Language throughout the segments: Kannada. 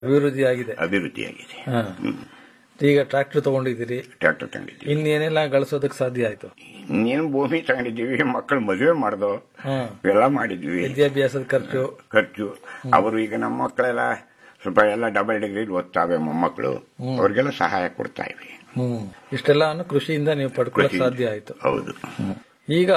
ಅಭಿವೃದ್ಧಿ ಆಗಿದೆ ಅಭಿವೃದ್ಧಿಯಾಗಿದೆ ಹಾ. ಈಗ ಟ್ರಾಕ್ಟರ್ ತಗೊಂಡಿದ್ದೀರಿ ಟ್ರ್ಯಾಕ್ಟರ್ ತಗೊಂಡಿದ್ದೀವಿ ಇನ್ನೇನೆಲ್ಲ ಗಳಿಸೋದಕ್ಕೆ ಸಾಧ್ಯ ಆಯ್ತು ಇನ್ನೇನು ಭೂಮಿ ತಗೊಂಡಿದ್ದೀವಿ ಮಕ್ಕಳು ಮದುವೆ ಮಾಡ್ದೋ ಹಾ. ಇವೆಲ್ಲ ಮಾಡಿದ್ವಿ ವಿದ್ಯಾಭ್ಯಾಸದ ಖರ್ಚು ಖರ್ಚು ಅವರು ಈಗ ನಮ್ಮ ಮಕ್ಕಳೆಲ್ಲ ಸ್ವಲ್ಪ ಎಲ್ಲ ಡಬಲ್ ಡಿಗ್ರಿ ಓದ್ತಾವೆ ಮೊಮ್ಮಕ್ಕಳು ಅವ್ರಿಗೆಲ್ಲ ಸಹಾಯ ಕೊಡ್ತಾ ಇವಿ ಹ್ಮ್ ಇಷ್ಟೆಲ್ಲಾನು ಕೃಷಿಯಿಂದ ನೀವು ಪಡ್ಕೊಳ್ಳೋಕೆ ಕೃಷಿ- ಸಾಧ್ಯ ಆಯ್ತು ಹೌದು ಈಗ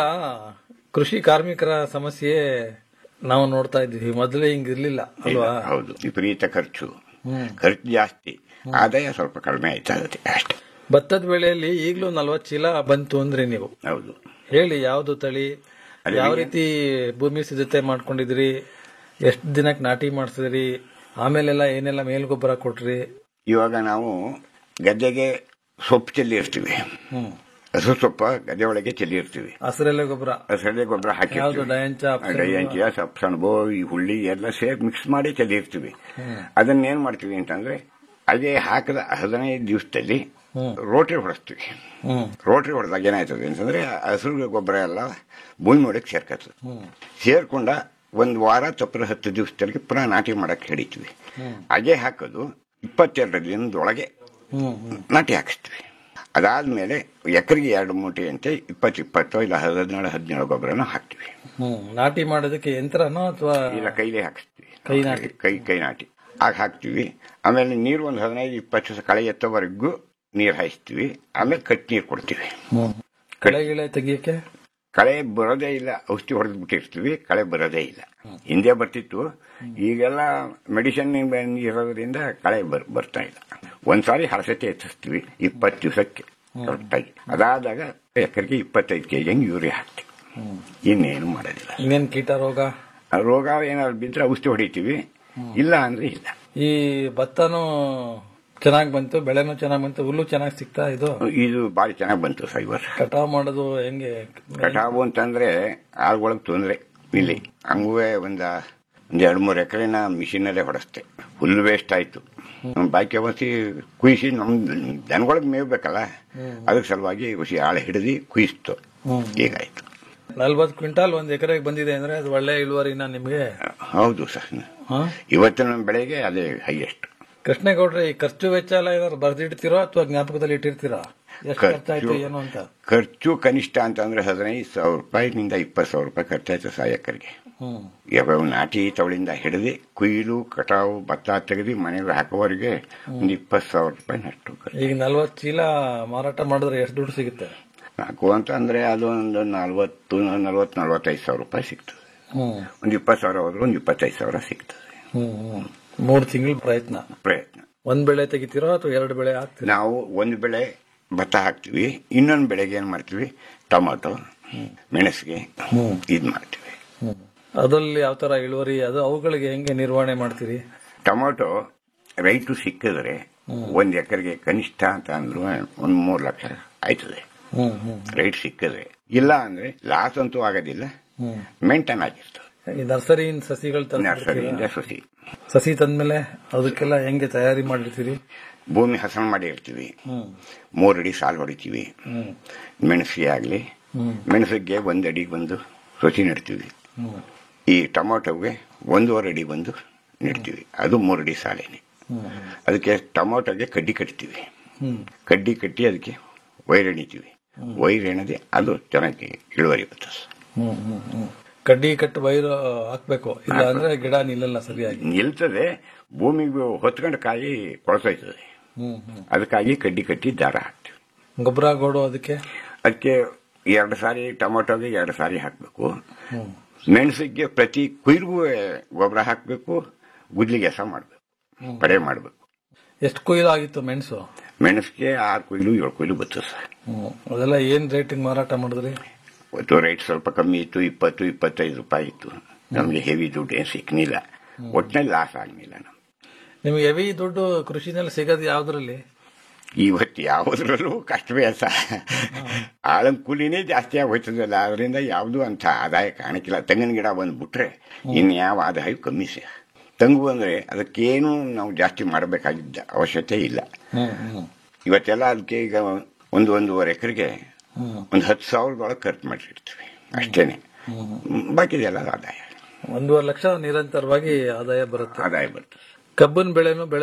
ಕೃಷಿ ಕಾರ್ಮಿಕರ ಸಮಸ್ಯೆ ನಾವು ನೋಡ್ತಾ ಇದ್ದೀವಿ ಮೊದಲೇ ಹಿಂಗಿರ್ಲಿಲ್ಲ ಅಲ್ವಾ ಹೌದು ವಿಪರೀತ ಖರ್ಚು ಹ್ಮ್. ಖರ್ಚು ಜಾಸ್ತಿ ಆದಾಯ ಸ್ವಲ್ಪ ಕಡಿಮೆ ಆಯ್ತಾ ಇರುತ್ತೆ ಅಷ್ಟೇ ಭತ್ತದ ಬೆಳೆಯಲ್ಲಿ ಈಗಲೂ ನಲ್ವತ್ತು ಚೀಲ ಬಂತು ಅಂದ್ರೆ ನೀವು ಹೌದು ಹೇಳಿ ಯಾವ್ದು ತಳಿ ಅದೇ ಯಾವ ಈಗ- ರೀತಿ ಭೂಮಿ ಸಿದ್ಧತೆ ಮಾಡ್ಕೊಂಡಿದ್ರಿ ಎಷ್ಟು ದಿನಕ್ಕೆ ನಾಟಿ ಮಾಡಿಸಿದ್ರಿ ಆಮೇಲೆಲ್ಲ ಏನೆಲ್ಲ ಮೇಲ್ಗೊಬ್ಬರ ಕೊಟ್ರಿ ಇವಾಗ ನಾವು ಗದ್ದೆಗೆ ಸೊಪ್ಪು ಚೆಲ್ಲಿ ಇರ್ತೀವಿ ಹ್ಮ್ ಹಸು ಸೊಪ್ಪ ಗದ್ದೆ ಒಳಗೆ ಚೆಲ್ಲಿ ಇರ್ತೀವಿ ಹಸಿರೆಲೆ ಗೊಬ್ಬರ ಹಸರಲೆ ಗೊಬ್ಬರ ಹಾಕಿ ಯಾವ್ದು ಡಯಂಚ ಅಪ್ಸರ? ಡಯಾಂಚಿಯ ಸಪ್ಸಣಬೋ ಈ ಹುಳ್ಳಿ ಎಲ್ಲ ಸೇರಿ ಮಿಕ್ಸ್ ಮಾಡಿ ಚೆಲ್ಲಿ ಇರ್ತೀವಿ ಅದನ್ನ ಏನ್ ಮಾಡ್ತೀವಿ ಅಂತಂದ್ರೆ ಅದೇ ಹಾಕಿದ ಹದಿನೈದು ದಿವಸದಲ್ಲಿ ರೋಟ್ರಿ ಹೊಡೆಸ್ತೀವಿ ಹ್ಮ್ ರೋಟ್ರಿ ಹೊಡೆದಾಗ ಏನಾಯ್ತದೆ ಅಂತಂದ್ರೆ ಹಸಿರು ಗೊಬ್ಬರ ಎಲ್ಲ ಭೂಮಿ ಒಳಗೆ ಸೇರ್ಕತ್ತದ ಸೇರ್ಕೊಂಡ ಒಂದ್ ವಾರ ತಪ್ಪರ ಹತ್ತು ದಿವಸದಲ್ಲಿ ಪುನಃ ನಾಟಿ ಮಾಡಕ್ ಹಿಡಿತೀವಿ ಹಾಗೆ ಹಾಕೋದು ಇಪ್ಪತ್ತೆರಡು ದಿನದೊಳಗೆ ಹ್ಮ್ ಹ್ಮ್ ನಾಟಿ ಹಾಕಿಸ್ತೀವಿ ಅದಾದ್ಮೇಲೆ ಎಕರೆಗೆ ಎರಡು ಮೂಟೆ ಅಂತೆ ಇಪ್ಪತ್ತು ಇಪ್ಪತ್ತು ಇಲ್ಲ ಹದಿನೇಳು ಹದಿನೇಳು ಗೊಬ್ಬರನ ಹಾಕ್ತಿವಿ ಹ್ಮ್ ನಾಟಿ ಮಾಡೋದಕ್ಕೆ ಯಂತ್ರನೋ ಅಥವಾ ಇಲ್ಲ ಕೈಲೇ ಹಾಕಿಸ್ತೀವಿ ಕೈ ನಾಟಿ. ಕೈ ಕೈ ನಾಟಿ ಆಗ ಹಾಕ್ತಿವಿ ಆಮೇಲೆ ನೀರು ಒಂದು ಹದಿನೈದು ಇಪ್ಪತ್ತು ದಿವಸ ಕಳೆ ಎತ್ತೋವರೆಗೂ ನೀರು ಹಾಯಿಸ್ತೀವಿ ಆಮೇಲೆ ಕಟ್ ನೀರು ಕೊಡ್ತೀವಿ ಕಳೆ ಗಿಳೆ ತೆಗಿಯಕ್ಕೆ ಕಳೆ ಬರೋದೇ ಇಲ್ಲ ಔಷಧಿ ಹೊಡೆದು ಬಿಟ್ಟಿರ್ತೀವಿ ಕಳೆ ಬರೋದೇ ಇಲ್ಲ ಹಿಂದೆ ಬರ್ತಿತ್ತು ಈಗೆಲ್ಲ ಮೆಡಿಸಿನ್ ಇರೋದ್ರಿಂದ ಕಳೆ ಬರ್- ಬರ್ತಾ ಇಲ್ಲ ಒಂದ್ಸಾರಿ ಹಳಸತೆ ಎತ್ತಿಸ್ತೀವಿ ಇಪ್ಪತ್ತು ದಿವಸಕ್ಕೆ ಕರೆಕ್ಟಾಗಿ ಅದಾದಾಗ ಎಕರೆಗೆ ಇಪ್ಪತ್ತೈದು ಕೆಜಿ ಹಂಗೆ ಯೂರಿಯಾ ಹಾಕ್ತೀವಿ ಇನ್ನೇನು ಮಾಡೋದಿಲ್ಲ ಇನ್ನೇನ್ ಕೀಟ ರೋಗ ಆ ರೋಗ ಏನಾದ್ರು ಬಿದ್ರೆ ಔಷಧಿ ಹೊಡಿತೀವಿ ಇಲ್ಲ ಅಂದ್ರೆ ಇಲ್ಲ ಈ ಭತ್ತನೂ ಚೆನ್ನಾಗ್ ಬಂತು ಬೆಳೆನೂ ಚೆನ್ನಾಗ್ ಬಂತು ಹುಲ್ಲು ಚೆನ್ನಾಗ್ ಸಿಗ್ತಾ ಇದು ಇದು ಬಾರಿ ಚೆನ್ನಾಗಿ ಬಂತು ಫೈಬರ್ ಕಟಾವ್ ಮಾಡೋದು ಹೆಂಗೆ ಕಟಾವು ಅಂತಂದ್ರೆ ಆಳ್ಗೊಳಗ್ ತೊಂದ್ರೆ ಇಲ್ಲಿ ಹಂಗುವೆ ಒಂದ ಒಂದ್ ಎರಡ್ ಮೂರ್ ಎಕರೆನ ಮಿಷಿನಲ್ಲೇ ಹೊಡೆಸ್ತೆ ಹುಲ್ಲು ವೇಸ್ಟ್ ಆಯ್ತು ಬಾಕಿ ಅವಸಿ ಕುಯ್ಸಿ ನಮ್ ದನಗೊಳಗ್ ಮೇಯ್ಬೇಕಲ್ಲ ಅದಕ್ಕೆ ಸಲುವಾಗಿ ಹುಸಿ ಆಳ ಹಿಡಿದು ಕುಯಿಸ್ತು ಹ್ಮ್. ಹೀಗಾಯ್ತು ನಲ್ವತ್ತು ಕ್ವಿಂಟಾಲ್ ಒಂದ್ ಎಕರೆಗೆ ಬಂದಿದೆ ಅಂದ್ರೆ ಅದು ಒಳ್ಳೆ ಇಳುವರಿನ ನಿಮ್ಗೆ ಹೌದು ಸರ್ ಹಾ? ಇವತ್ತಿನ ಬೆಳೆಗೆ ಅದೇ ಹೈಯೆಸ್ಟ್ ಕೃಷ್ಣೇಗೌಡ್ರೆ ಈ ಖರ್ಚು ವೆಚ್ಚ ಎಲ್ಲ ಏನಾದ್ರು ಬರ್ದಿಡ್ತೀರೋ ಅಥವಾ ಜ್ಞಾಪಕದಲ್ಲಿ ಇಟ್ಟಿರ್ತೀರಾ ಎಷ್ಟು ಖರ್ಚಾಯ್ತು ಏನು ಅಂತ ಖರ್ಚು ಕನಿಷ್ಠ ಅಂತಂದ್ರೆ ಹದಿನೈದು ಸಾವಿರ ರೂಪಾಯಿನಿಂದ ಇಪ್ಪತ್ತು ಸಾವಿರ ರೂಪಾಯಿ ಖರ್ಚಾಯ್ತು ಸಾಯಕರಿಗೆ ಹ್ಮ್ ಯಾವ್ಯಾವ ನಾಟಿ ತವಳಿಂದ ಹಿಡಿದು ಕುಯ್ಲು ಕಟಾವು ಭತ್ತ ತೆಗೆದು ಮನೆಗೆ ಹಾಕುವವರೆಗೆ ಒಂದು ಇಪ್ಪತ್ತು ಸಾವಿರ ರೂಪಾಯಿ ನಟ್ಟು ಈಗ ನಲ್ವತ್ತು ಚೀಲ ಮಾರಾಟ ಮಾಡಿದ್ರೆ ಎಷ್ಟು ದುಡ್ಡು ಸಿಗುತ್ತೆ ನಾಲ್ಕು ಅಂತ ಅಂದ್ರೆ ಅದು ಒಂದು ನಲ್ವತ್ತು ನಲ್ವತ್ತು ನಲ್ವತ್ತೈದು ಸಾವಿರ ರೂಪಾಯಿ ಸಿಗ್ತದೆ ಹ್ಮ್ ಒಂದು ಇಪ್ಪತ್ತು ಸಾವಿರ ಹೋದ್ರೆ ಒಂದು ಇಪ್ಪತ್ತೈದು ಸಾವಿರ ಸಿಗ್ತದೆ ಹ್ಮ್ ಹ್ಮ್ ಮೂರು ತಿಂಗಳ ಪ್ರಯತ್ನ ಪ್ರಯತ್ನ ಒಂದ್ ಬೆಳೆ ತೆಗಿತೀರೋ ಅಥವಾ ಎರಡು ಬೆಳೆ ಹಾಕ್ತೀರಾ ನಾವು ಒಂದು ಬೆಳೆ ಭತ್ತ ಹಾಕ್ತಿವಿ ಇನ್ನೊಂದು ಬೆಳೆಗೆ ಏನ್ ಮಾಡ್ತೀವಿ ಟೊಮಾಟೊ ಮೆಣಸಿಗೆ ಇದ್ ಮಾಡ್ತೀವಿ ಹ್ಮ್ ಅದ್ರಲ್ಲಿ ಯಾವ ತರ ಇಳುವರಿ ಅದು ಅವುಗಳಿಗೆ ಹೆಂಗೆ ನಿರ್ವಹಣೆ ಮಾಡ್ತೀರಿ ಟೊಮಾಟೊ ರೈತು ಸಿಕ್ಕಿದ್ರೆ ಒಂದ್ ಎಕರೆಗೆ ಕನಿಷ್ಠ ಅಂತ ಅಂದ್ರು ಒಂದ್ ಮೂರ್ ಲಕ್ಷ ಆಯ್ತದೆ ಹ್ಮ್ ಹ್ಮ್ ರೈಟ್ ಸಿಕ್ಕಿದ್ರೆ ಇಲ್ಲ ಅಂದ್ರೆ ಲಾಸ್ ಅಂತೂ ಆಗೋದಿಲ್ಲ ಹ್ಮ್ ಮೇಂಟೈನ್ ಆಗಿರ್ತದೆ ಈ ನರ್ಸರಿಯಿಂದ ಸಸಿಗಳು ತಂದು ನರ್ಸರಿಯಿಂದ ಸಸಿ ಸಸಿ ತಂದ್ಮೇಲೆ ಅದಕ್ಕೆಲ್ಲ ಹೆಂಗೆ ತಯಾರಿ ಮಾಡಿರ್ತೀರಿ ಭೂಮಿ ಹಸನ ಮಾಡಿ ಇರ್ತೀವಿ ಹ್ಮ್ ಮೂರ್ ಅಡಿ ಸಾಲು ಹೊಡಿತೀವಿ ಹ್ಮ್ ಮೆಣಸಿಗೆ ಆಗ್ಲಿ ಹ್ಮ್ ಮೆಣಸಿಗೆ ಒಂದ್ ಅಡಿಗೆ ಬಂದು ಸಸಿ ನೆಡ್ತೀವಿ ಹ್ಮ್ ಈ ಟೊಮೊಟೊಗೆ ಒಂದೂವರೆ ಅಡಿ ಬಂದು ನೆಡ್ತೀವಿ ಅದು ಮೂರು ಅಡಿ ಸಾಲೇನೆ ಹ್ಮ್ ಅದಕ್ಕೆ ಟೊಮೊಟೊಗೆ ಕಡ್ಡಿ ಕಟ್ತೀವಿ ಹ್ಮ್ ಕಡ್ಡಿ ಕಟ್ಟಿ ಅದಕ್ಕೆ ವೈರ್ ಎಣಿತೀವಿ ವೈರ್ ಎಣದೆ ಅದು ಚೆನ್ನಾಗಿ ಇಳುವರಿ ಬರ್ತದೆ ಹ್ಮ್ ಹ್ಮ್ ಹ್ಮ್ ಕಡ್ಡಿ ಕಟ್ಟು ವೈರು ಹಾಕ್ಬೇಕು ಇಲ್ಲ ಅಂದ್ರೆ ಗಿಡ ನಿಲ್ಲಲ್ಲ ಸರಿಯಾಗಿ ನಿಲ್ತದೆ ಭೂಮಿಗೆ ಹೊತ್ಕೊಂಡು ಕಾಯಿ ಕೊಳತೋಯ್ತದೆ ಹ್ಮ್ ಹ್ಮ್ ಅದಕ್ಕಾಗಿ ಕಡ್ಡಿ ಕಟ್ಟಿ ದಾರ ಹಾಕ್ತೀವಿ ಗೊಬ್ಬರ ಗೋಡು ಅದಕ್ಕೆ ಅದಕ್ಕೆ ಎರಡು ಸಾರಿ ಟೊಮೊಟೊಗೆ ಎರಡು ಸಾರಿ ಹಾಕಬೇಕು ಹ್ಮ್ ಮೆಣಸಿಗೆ ಪ್ರತಿ ಕುಯ್ರಿಗೂ ಗೊಬ್ಬರ ಹಾಕಬೇಕು ಗುದ್ಲಿಗೆ ಎಸ ಮಾಡಬೇಕು ಪಡೆ ಮಾಡಬೇಕು ಎಷ್ಟು ಕೊಯ್ಲು ಆಗಿತ್ತು ಮೆಣಸು ಮೆಣಸಿಗೆ ಆರು ಕೊಯ್ಲು ಏಳು ಕೊಯ್ಲು ಬರ್ತದೆ ಸರ್ ಹ್ಮ್ ಅದೆಲ್ಲ ಏನ್ ರೇಟಿಗೆ ಮಾರಾಟ ಮಾಡಿದ್ರಿ ಇವತ್ತು ರೇಟ್ ಸ್ವಲ್ಪ ಕಮ್ಮಿ ಇತ್ತು ಇಪ್ಪತ್ತು ಇಪ್ಪತ್ತೈದು ರೂಪಾಯಿ ಇತ್ತು ನಮಗೆ ಹೆವಿ ದುಡ್ಡು ಏನು ಸಿಕ್ಕಲಿಲ್ಲ ಒಟ್ಟಿನಲ್ಲಿ ಲಾಸ್ ಆಗಲಿಲ್ಲ ನಮ್ಗೆ ನಿಮ್ಗೆ ಹೆವಿ ದುಡ್ಡು ಕೃಷಿನಲ್ಲಿ ಸಿಗೋದು ಯಾವ್ದ್ರಲ್ಲಿ ಇವತ್ತು ಯಾವುದ್ರಲ್ಲೂ ಕಷ್ಟವೇ ಸಹ ಆಳಂ ಕೂಲಿನೇ ಜಾಸ್ತಿ ಆಗೋಯ್ತದಲ್ಲ ಅದರಿಂದ ಯಾವುದು ಅಂತ ಆದಾಯ ಕಾಣಕ್ಕಿಲ್ಲ ತೆಂಗಿನ ಗಿಡ ಬಂದು ಬಿಟ್ರೆ ಇನ್ಯಾವ ಆದಾಯ ಕಮ್ಮಿ ಸಹ ತೆಂಗು ಅಂದ್ರೆ ಅದಕ್ಕೇನು ನಾವು ಜಾಸ್ತಿ ಮಾಡಬೇಕಾಗಿದ್ದ ಅವಶ್ಯಕತೆ ಇಲ್ಲ ಹ್ಮ್ ಹ್ಮ್ ಇವತ್ತೆಲ್ಲ ಅದಕ್ಕೆ ಈಗ ಒಂದು ಒಂದೂವರೆ ಎಕರೆಗೆ ಹ್ಮ್ ಒಂದು ಹತ್ತು ಸಾವಿರದೊಳಗೆ ಖರ್ಚು ಮಾಡಿರ್ತೀವಿ ಅಷ್ಟೇನೆ ಬಾಕಿದೆಲ್ಲ ಆದಾಯ ಒಂದೂವರೆ ಲಕ್ಷ ನಿರಂತರವಾಗಿ ಆದಾಯ ಬರುತ್ತೆ ಆದಾಯ ಬರ್ತದೆ ಕಬ್ಬನ್ ಬೆಳೆನು ಬೆಳೆ